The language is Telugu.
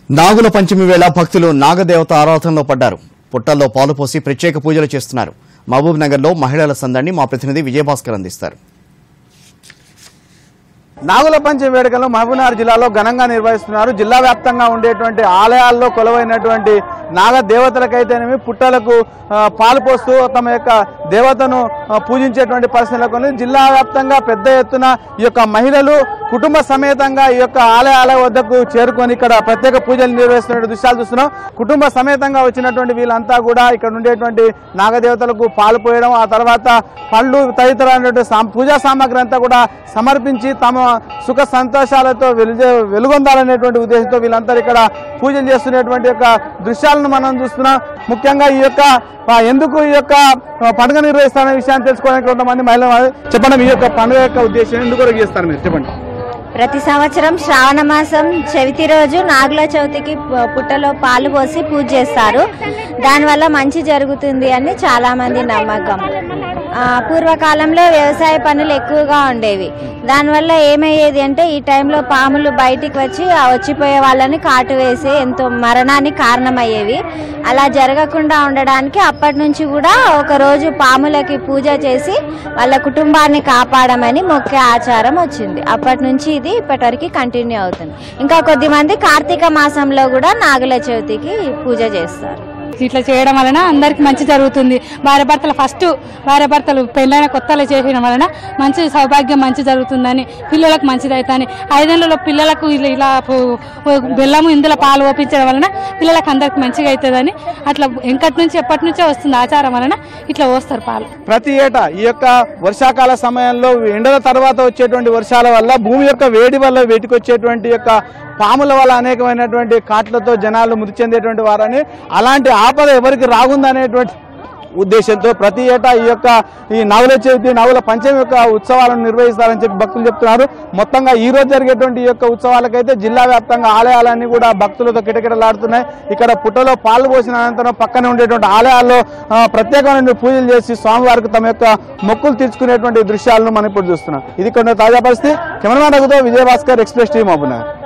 నాగుల పంచమి వేళ భక్తులు నాగదేవత ఆరాధనలో పడ్డారు పుట్టల్లో పాలు పోసి ప్రత్యేక పూజలు చేస్తున్నారు మహబూబ్ నగర్లో మహిళల సందడిని మా ప్రతినిధి విజయభాస్కర్ అందిస్తారు నాగుల పంచమి వేడుకలు మహబూబ్నగర్ జిల్లాలో ఘనంగా నిర్వహిస్తున్నారు జిల్లా వ్యాప్తంగా ఉండేటువంటి ఆలయాల్లో కొలువైనటువంటి నాగ దేవతలకైతేనేమి పుట్టలకు ఆ, పాలు పోస్తూ తమ యొక్క దేవతను ఆ, పూజించేటువంటి పరిస్థితులకు ఉంది. జిల్లా వ్యాప్తంగా పెద్ద ఎత్తున ఈ యొక్క మహిళలు కుటుంబ సమేతంగా ఈ యొక్క ఆలయాల వద్దకు చేరుకొని ఇక్కడ ప్రత్యేక పూజలు నిర్వహిస్తున్న దృశ్యాలు చూస్తున్నాం కుటుంబ సమేతంగా వచ్చినటువంటి వీళ్ళంతా కూడా ఇక్కడ ఉండేటువంటి నాగదేవతలకు పాలు పోయడం ఆ తర్వాత పళ్ళు తదితరమైనటువంటి సాం- పూజా సామాగ్రి అంతా కూడా సమర్పించి తమ సుఖ సంతోషాలతో వెలుగ వెలుగొందాలనేటువంటి ఉద్దేశంతో వీళ్ళంతా ఇక్కడ పూజలు చేస్తున్నటువంటి యొక్క దృశ్యాలను మనం చూస్తున్నాం ముఖ్యంగా ఈ యొక్క ఆ, ఎందుకు ఈ యొక్క ఆ, పండుగ నిర్వహిస్తారనే విషయాన్ని తెలుసుకోవడానికి కొంతమంది మహిళలు చెప్పండి మీ యొక్క పండుగ యొక్క ఉద్దేశం ఎందుకు కొరకు చేస్తారు మీరు చెప్పండి ప్రతి సంవత్సరం శ్రావణ మాసం చవితి రోజు నాగుల చవితికి పు- పుట్టలో పాలు పోసి పూజ చేస్తారు దానివల్ల మంచి జరుగుతుంది అని చాలా మంది నమ్మకం ఆ, పూర్వకాలంలో వ్యవసాయ పనులు ఎక్కువగా ఉండేవి దానివల్ల ఏమయ్యేది అంటే ఈ టైంలో పాములు బయటికి వచ్చి ఆ వచ్చిపోయే వాళ్ళని కాటు వేసి ఎంతో మరణానికి కారణమయ్యేవి అలా జరగకుండా ఉండడానికి అప్పటి నుంచి కూడా ఒక రోజు పాములకి పూజ చేసి వాళ్ళ కుటుంబాన్ని కాపాడమని మొక్కే ఆచారం వచ్చింది అప్పటి నుంచి ఇది ఇప్పటివరకు కంటిన్యూ అవుతుంది ఇంకా కొద్దిమంది కార్తీక మాసంలో కూడా నాగుల చవితికి పూజ చేస్తారు ఇట్లా చేయడం వలన అందరికి మంచి జరుగుతుంది భార్య భర్తలు ఫస్ట్ భార్య భర్తలు పెళ్ళైన కొత్తలో చేయడం వలన మంచి సౌభాగ్యం మంచి జరుగుతుందని పిల్లలకు మంచిది అవుతుంది ఐదేళ్లలో పిల్లలకు ఇలా- ఇలా పు- బెల్లము ఇందులో పాలు ఓపించడం వలన పిల్లలకు అందరికి మంచిగా అవుతుందని అట్లా వెంకటి నుంచి ఎప్పటి నుంచో వస్తుంది ఆచారం వలన ఇట్లా పోస్తారు పాలు ప్రతి ఏటా ఈ యొక్క వర్షాకాల సమయంలో ఎండల తర్వాత వచ్చేటువంటి వర్షాల వల్ల భూమి యొక్క వేడి వల్ల వేటికి వచ్చేటువంటి యొక్క పాముల వల్ల అనేకమైనటువంటి కాట్లతో జనాలు మృతి చెందేటువంటి వారని అలాంటి ఆపద ఎవరికి రాగుందనేటువంటి ఉద్దేశంతో ప్రతి ఏటా ఈ యొక్క ఈ నవల చవితి నవల పంచమి యొక్క ఉత్సవాలను నిర్వహిస్తారని చెప్పి భక్తులు చెప్తున్నారు మొత్తంగా ఈ రోజు జరిగేటువంటి ఈ యొక్క ఉత్సవాలకైతే జిల్లా వ్యాప్తంగా ఆలయాలన్నీ కూడా భక్తులతో కిటకిటలాడుతున్నాయి ఇక్కడ పుట్టలో పాలు పోసిన అనంతరం పక్కనే ఉండేటువంటి ఆలయాల్లో ఆ, ప్రత్యేకమైన పూజలు చేసి స్వామివారికి తమ యొక్క మొక్కులు తీర్చుకునేటువంటి దృశ్యాలను మనం ఇప్పుడు చూస్తున్నాం ఇది కొన్ని తాజా పరిస్థితి కెమెరామెన్ రఘుతో విజయభాస్కర్ ఎక్స్ప్రెస్ టీమ్ అవుతున్నారు